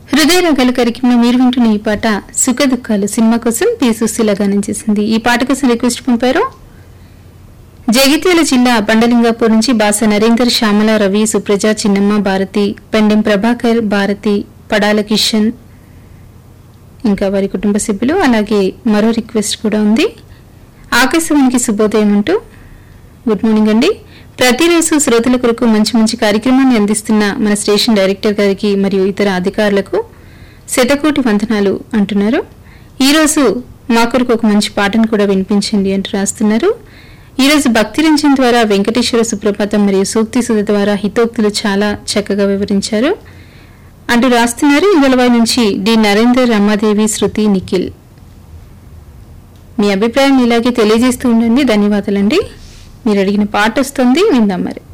హృదయ రాగాల కార్యక్రమంలో మీరు వింటున్న ఈ పాట సుఖ దుఃఖాలు సినిమా కోసం పి సుశీల గానం చేసింది ఈ పాట కోసం రిక్వెస్ట్ పంపారు జగిత్యాల జిల్లా బండలింగాపూర్ నుంచి బాస నరేందర్ శ్యామల రవి సుప్రజ చిన్నమ్మ భారతి పెండెం ప్రభాకర్ భారతి పడాల కిషన్ ఇంకా వారి కుటుంబ సభ్యులు అలాగే మరో రిక్వెస్ట్ కూడా ఉంది ఆకాశవాణికి శుభోదయం అంటూ గుడ్ మార్నింగ్ అండి ప్రతిరోజు శ్రోతల కొరకు మంచి మంచి కార్యక్రమాన్ని అందిస్తున్న మన స్టేషన్ డైరెక్టర్ గారికి మరియు ఇతర అధికారులకు శతకోటి వందనాలు అంటున్నారు ఈరోజు మా కొరకు ఒక మంచి పాటను కూడా వినిపించండి అంటూ రాస్తున్నారు ఈరోజు భక్తి రంజన్ ద్వారా వెంకటేశ్వర సుప్రభాతం మరియు సూక్తి సుధ ద్వారా హితోక్తులు చాలా చక్కగా వివరించారు అంటూ రాస్తున్నారు ఇంగళవాయి నుంచి డి నరేందర్ రమాదేవి శృతి నిఖిల్ మీ అభిప్రాయం ఇలాగే తెలియజేస్తూ ఉండండి ధన్యవాదాలండి మీరు అడిగిన పాట వస్తుంది విందాం మరి